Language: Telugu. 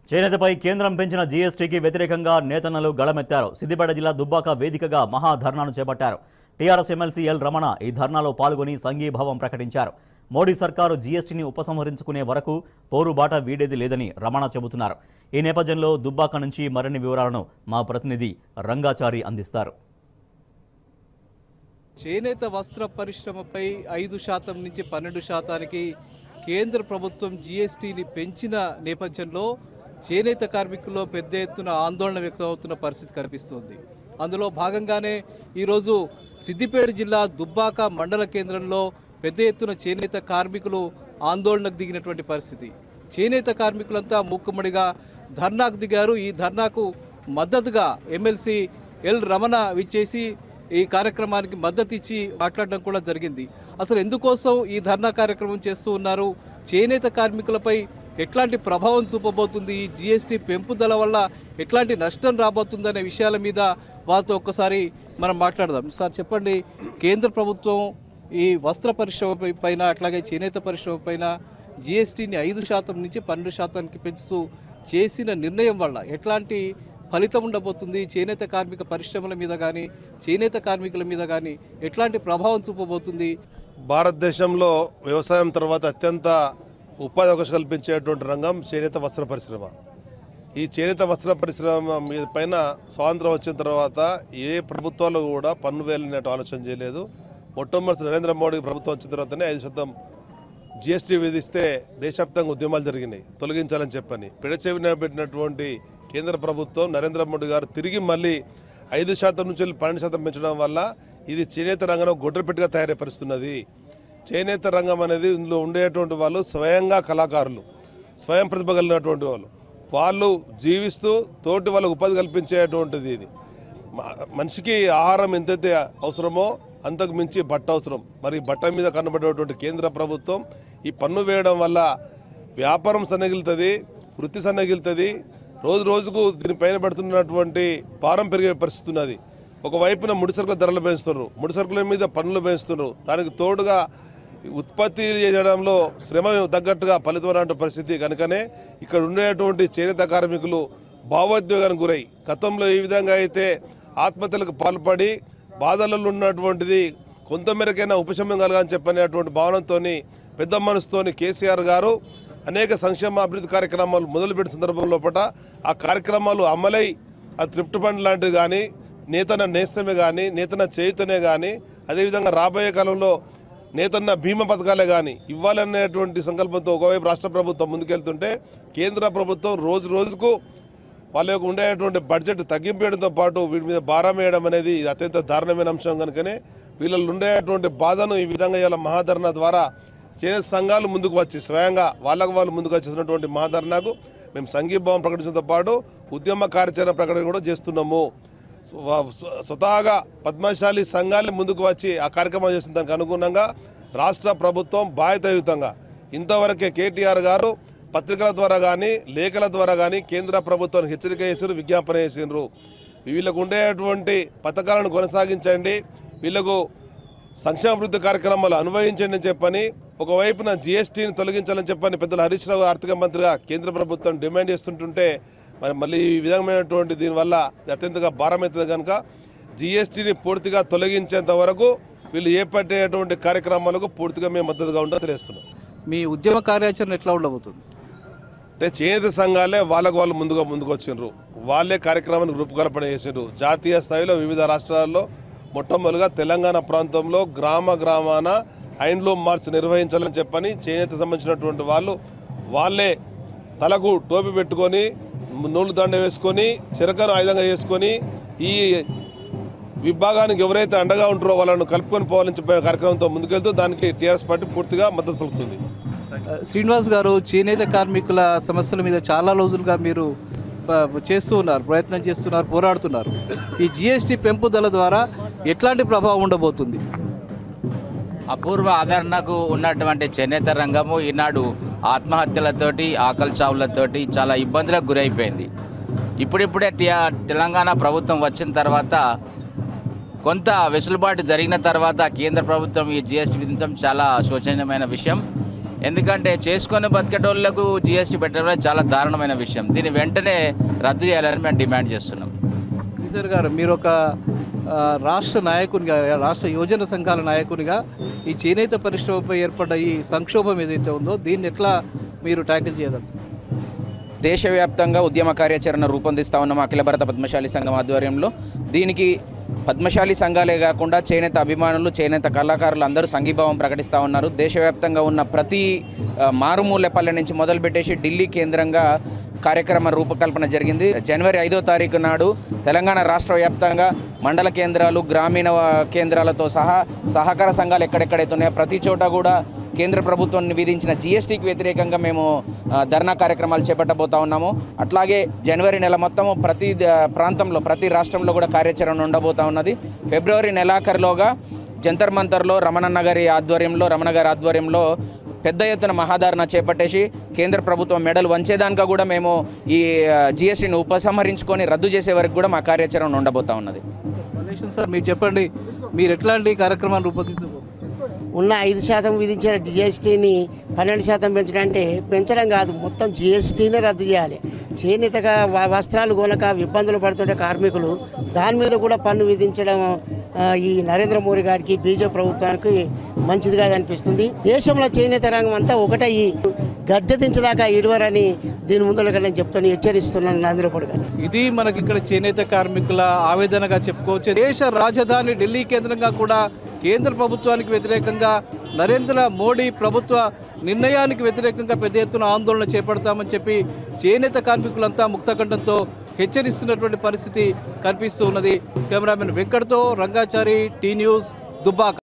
చేనేతపై కేంద్రం పెంచిన జీఎస్టీకి వ్యతిరేకంగా నేతన్నలు గళమెత్తారు సిద్దిపేట జిల్లా దుబ్బాక వేదికగా మహా ధర్నాను చేపట్టారు టీఆర్ఎస్ ఎమ్మెల్సీ ఎల్ రమణ ఈ ధర్నాలో పాల్గొని సంఘీభావం ప్రకటించారు మోడీ సర్కారు జీఎస్టీని ఉపసంహరించుకునే వరకు పోరుబాట వీడేది లేదని రమణ చెబుతున్నారు ఈ నేపథ్యంలో దుబ్బాక నుంచి మరిన్ని వివరాలను మా ప్రతినిధి రంగాచారి అందిస్తారు చేనేత వస్త్ర పరిశ్రమపై ఐదు శాతం నుంచి పన్నెండు శాతానికి కేంద్ర ప్రభుత్వం జీఎస్టీని పెంచిన నేపథ్యంలో చేనేత కార్మికుల్లో పెద్ద ఎత్తున ఆందోళన వ్యక్తమవుతున్న పరిస్థితి కనిపిస్తోంది అందులో భాగంగానే ఈరోజు సిద్దిపేట జిల్లా దుబ్బాక మండల కేంద్రంలో పెద్ద ఎత్తున చేనేత కార్మికులు ఆందోళనకు దిగినటువంటి పరిస్థితి చేనేత కార్మికులంతా మూకుమ్మడిగా ధర్నాకు దిగారు ఈ ధర్నాకు మద్దతుగా ఎమ్మెల్సీ ఎల్ రమణ విచ్చేసి ఈ కార్యక్రమానికి మద్దతు ఇచ్చి మాట్లాడడం కూడా జరిగింది అసలు ఎందుకోసం ఈ ధర్నా కార్యక్రమం చేస్తూ ఉన్నారు చేనేత కార్మికులపై ఎట్లాంటి ప్రభావం చూపబోతుంది ఈ జిఎస్టీ పెంపుదల వల్ల ఎట్లాంటి నష్టం రాబోతుందనే విషయాల మీద వాళ్ళతో ఒక్కసారి మనం మాట్లాడదాం సార్ చెప్పండి కేంద్ర ప్రభుత్వం ఈ వస్త్ర పరిశ్రమ పై- పైన అట్లాగే చేనేత పరిశ్రమ పైన జిఎస్టీని ఐదు శాతం నుంచి పన్నెండు శాతానికి పెంచుతూ చేసిన నిర్ణయం వల్ల ఎట్లాంటి ఫలితం ఉండబోతుంది చేనేత కార్మిక పరిశ్రమల మీద కానీ చేనేత కార్మికుల మీద కానీ ఎట్లాంటి ప్రభావం చూపబోతుంది భారతదేశంలో వ్యవసాయం తర్వాత అత్యంత ఉపాధి అవకాశం కల్పించేటువంటి రంగం చేనేత వస్త్ర పరిశ్రమ ఈ చేనేత వస్త్ర పరిశ్రమ మీద పైన స్వాతంత్రం వచ్చిన తర్వాత ఏ ప్రభుత్వాలు కూడా పన్ను వేలనేటు ఆలోచన చేయలేదు మొట్టమొదటి నరేంద్ర మోడీ ప్రభుత్వం వచ్చిన తర్వాతనే ఐదు శాతం జిఎస్టీ విధిస్తే దేశవ్యాప్తంగా ఉద్యమాలు జరిగినాయి తొలగించాలని చెప్పని పిడచెవిన పెట్టినటువంటి కేంద్ర ప్రభుత్వం నరేంద్ర మోడీ గారు తిరిగి మళ్ళీ ఐదు శాతం నుంచి వెళ్ళి పన్నెండు శాతం పెంచడం వల్ల ఇది చేనేత రంగంలో గొడ్డపెట్టుగా తయారైపరుస్తున్నది చేనేత రంగం అనేది ఇందులో ఉండేటువంటి వాళ్ళు స్వయంగా కళాకారులు స్వయం ప్రతిభ కలిగినటువంటి వాళ్ళు వాళ్ళు జీవిస్తూ తోటి వాళ్ళకు ఉపాధి కల్పించేటువంటిది ఇది మ- మనిషికి ఆహారం ఎంతైతే అవసరమో అంతకు మించి బట్ట అవసరం మరి బట్ట మీద కనబడేటువంటి కేంద్ర ప్రభుత్వం ఈ పన్ను వేయడం వల్ల వ్యాపారం సన్నగిలుతుంది వృత్తి సన్నగిలుతుంది రోజు రోజుకు దీనిపైన పడుతున్నటువంటి భారం పెరిగే పరిస్థితి ఉన్నది ఒకవైపున ముడిసరుకుల ధరలు పెంచుతున్నారు ముడిసరుకుల మీద పన్నులు పెంచుతున్నారు దానికి తోడుగా ఉత్పత్తి చేయడంలో శ్రమ తగ్గట్టుగా ఫలితం రాని పరిస్థితి కనుకనే ఇక్కడ ఉండేటువంటి చేనేత కార్మికులు భావోద్వేగానికి గురై గతంలో ఏ విధంగా అయితే ఆత్మహత్యలకు పాల్పడి బాధలలో ఉన్నటువంటిది కొంతమేరకైనా ఉపశమనం కలగాలని చెప్పనేటువంటి భావనతో పెద్ద మనసుతోని కేసీఆర్ గారు అనేక సంక్షేమ అభివృద్ధి కార్యక్రమాలు మొదలుపెట్టిన సందర్భంలో పట ఆ కార్యక్రమాలు అమలై ఆ థ్రిఫ్ట్ ఫండ్ లాంటివి కానీ నేతన నేస్తమే కానీ నేతన చేయుతనే కానీ అదేవిధంగా రాబోయే కాలంలో నేతన్న బీమా పథకాలే కానీ ఇవ్వాలనేటువంటి సంకల్పంతో ఒకవైపు రాష్ట్ర ప్రభుత్వం ముందుకెళ్తుంటే కేంద్ర ప్రభుత్వం రోజు రోజుకు వాళ్ళ యొక్క ఉండేటువంటి బడ్జెట్ తగ్గింపేయడంతో పాటు వీటి మీద భారం వేయడం అనేది ఇది అత్యంత దారుణమైన అంశం కనుకనే వీళ్ళలో ఉండేటువంటి బాధను ఈ విధంగా ఇలా మహాధరణ ద్వారా చేనేత సంఘాలు ముందుకు వచ్చి స్వయంగా వాళ్ళకు వాళ్ళు ముందుకు వచ్చేసినటువంటి మహాధరణకు మేము సంఘీభావం ప్రకటించడంతో పాటు ఉద్యమ కార్యాచరణ ప్రకటన కూడా చేస్తున్నాము స్వ- స్వ- స్వతహాగా పద్మశాలి సంఘాలు ముందుకు వచ్చి ఆ కార్యక్రమం చేసిన దానికి అనుగుణంగా రాష్ట్ర ప్రభుత్వం బాధ్యతాయుతంగా ఇంతవరకే కేటీఆర్ గారు పత్రికల ద్వారా కానీ లేఖల ద్వారా కానీ కేంద్ర ప్రభుత్వానికి హెచ్చరిక చేసారు విజ్ఞాపన చేసిండ్రు వీళ్ళకు ఉండేటువంటి పథకాలను కొనసాగించండి వీళ్ళకు సంక్షేమ అభివృద్ధి కార్యక్రమాలు అన్వయించండి అని చెప్పని ఒకవైపున జీఎస్టీని తొలగించాలని చెప్పని పెద్దలు హరీష్ రావు ఆర్థిక మంత్రిగా కేంద్ర ప్రభుత్వం డిమాండ్ చేస్తుంటుంటే మరి మళ్ళీ ఈ విధమైనటువంటి దీనివల్ల ఇది అత్యంతగా భారమవుతుంది కనుక జీఎస్టీని పూర్తిగా తొలగించేంత వరకు వీళ్ళు చేపట్టేటువంటి కార్యక్రమాలకు పూర్తిగా మేము మద్దతుగా ఉంటుందో తెలియస్తున్నాం మీ ఉద్యమ కార్యాచరణ ఎట్లా ఉండబోతుంది అంటే చేనేత సంఘాలే వాళ్ళకు వాళ్ళు ముందుగా ముందుకు వచ్చిండ్రు వాళ్ళే కార్యక్రమానికి రూపకల్పన చేసిండ్రు జాతీయ స్థాయిలో వివిధ రాష్ట్రాల్లో మొట్టమొదటిగా తెలంగాణ ప్రాంతంలో గ్రామ గ్రామాన హ్యాండ్లూమ్ మార్చ్ నిర్వహించాలని చెప్పని చేనేత సంబంధించినటువంటి వాళ్ళు వాళ్ళే తలకు టోపీ పెట్టుకొని నూలు దండ వేసుకొని చిరకను ఆయుధంగా చేసుకొని ఈ విభాగానికి ఎవరైతే అండగా ఉంటారో వాళ్ళను కలుపుకొని పోవాలని చెప్పే కార్యక్రమంతో ముందుకెళ్తూ దానికి టీఆర్ఎస్ పార్టీ పూర్తిగా మద్దతు పలుకుతుంది శ్రీనివాస్ గారు చేనేత కార్మికుల సమస్యల మీద చాలా రోజులుగా మీరు ప- చేస్తూ ఉన్నారు ప్రయత్నం చేస్తున్నారు పోరాడుతున్నారు ఈ జిఎస్టీ పెంపుదల ద్వారా ఎట్లాంటి ప్రభావం ఉండబోతుంది అపూర్వ ఆదరణకు ఉన్నటువంటి చేనేత రంగము ఈనాడు ఆత్మహత్యలతోటి ఆకలి చావులతోటి చాలా ఇబ్బందులకు గురైపోయింది ఇప్పుడిప్పుడే టి- తెలంగాణ ప్రభుత్వం వచ్చిన తర్వాత కొంత వెసులుబాటు జరిగిన తర్వాత కేంద్ర ప్రభుత్వం ఈ జిఎస్టీ విధించడం చాలా శోచనీయమైన విషయం ఎందుకంటే చేసుకొని బతికేటోళ్లకు జిఎస్టీ పెట్టడం అనేది చాలా దారుణమైన విషయం దీన్ని వెంటనే రద్దు చేయాలని మేము డిమాండ్ చేస్తున్నాం శ్రీధర్ గారు మీరు ఒక ఆ, రాష్ట్ర నాయకునిగా రాష్ట్ర యోజన సంఘాల నాయకునిగా ఈ చేనేత పరిశ్రమపై ఏర్పడ్డ ఈ సంక్షోభం ఏదైతే ఉందో దీన్ని ఎట్లా మీరు ట్యాకిల్ చేయగలరు దేశవ్యాప్తంగా ఉద్యమ కార్యాచరణ రూపొందిస్తా ఉన్నాం అఖిల భారత పద్మశాలి సంఘం ఆధ్వర్యంలో దీనికి పద్మశాలి సంఘాలే కాకుండా చేనేత అభిమానులు చేనేత కళాకారులు అందరూ సంఘీభావం ప్రకటిస్తూ ఉన్నారు దేశవ్యాప్తంగా ఉన్న ప్రతి ఆ, మారుమూల పల్లె నుంచి మొదలుపెట్టేసి ఢిల్లీ కేంద్రంగా కార్యక్రమ రూపకల్పన జరిగింది జనవరి ఐదో తారీఖు నాడు తెలంగాణ రాష్ట్ర వ్యాప్తంగా మండల కేంద్రాలు గ్రామీణ ఆ, కేంద్రాలతో సహా సహకార సంఘాలు ఎక్కడెక్కడైతే ఉన్నాయో ప్రతి చోట కూడా కేంద్ర ప్రభుత్వం విధించిన జీఎస్టీకి వ్యతిరేకంగా మేము ఆ, ధర్నా కార్యక్రమాలు చేపట్టబోతా ఉన్నాము అట్లాగే జనవరి నెల మొత్తము ప్రతి ద- ప్రాంతంలో ప్రతి రాష్ట్రంలో కూడా కార్యాచరణ ఉండబోతా ఉన్నది ఫిబ్రవరి నెలాఖరులోగా జంతర్ మంతర్లో రమణన్న గారి ఆధ్వర్యంలో రమణ గారి ఆధ్వర్యంలో పెద్ద ఎత్తున మహాధారణ చేపట్టేసి కేంద్ర ప్రభుత్వం మెడలు వంచేదానిగా కూడా మేము ఈ జిఎస్టీని ఉపసంహరించుకొని రద్దు చేసే వరకు కూడా మా కార్యాచరణ ఉండబోతా ఉన్నది మల్లేశం సార్ మీరు చెప్పండి మీరు ఎట్లాంటి కార్యక్రమాలు రూపొందించబోతున్నారు ఉన్న ఐదు శాతం విధించిన జిఎస్టీని పన్నెండు శాతం పెంచడం అంటే పెంచడం కాదు మొత్తం జిఎస్టీనే రద్దు చేయాలి చేనేతగా వ- వస్త్రాలు కొనక ఇబ్బందులు పడుతుంటే కార్మికులు దాని మీద కూడా పన్ను విధించడం ఆ, ఈ నరేంద్ర మోడీ గారికి బీజేపీ ప్రభుత్వానికి మంచిది కాదనిపిస్తుంది దేశంలో చేనేత రంగం అంతా ఒకటే ఈ గద్దె దించదాకా ఇడవరని దీని ముందు నేను చెప్తాను హెచ్చరిస్తున్నాను నరేంద్ర మోడీ గారు ఇది మనకి ఇక్కడ చేనేత కార్మికుల ఆవేదనగా చెప్పుకోవచ్చు దేశ రాజధాని ఢిల్లీ కేంద్రంగా కూడా కేంద్ర ప్రభుత్వానికి వ్యతిరేకంగా నరేంద్ర మోడీ ప్రభుత్వ నిర్ణయానికి వ్యతిరేకంగా పెద్ద ఎత్తున ఆందోళన చేపడతామని చెప్పి చేనేత కార్మికులంతా ముక్తకంఠంతో హెచ్చరిస్తున్నటువంటి పరిస్థితి కనిపిస్తూ ఉన్నది కెమెరామెన్ వెంకట్తో రంగాచారి టీ న్యూస్ దుబ్బాక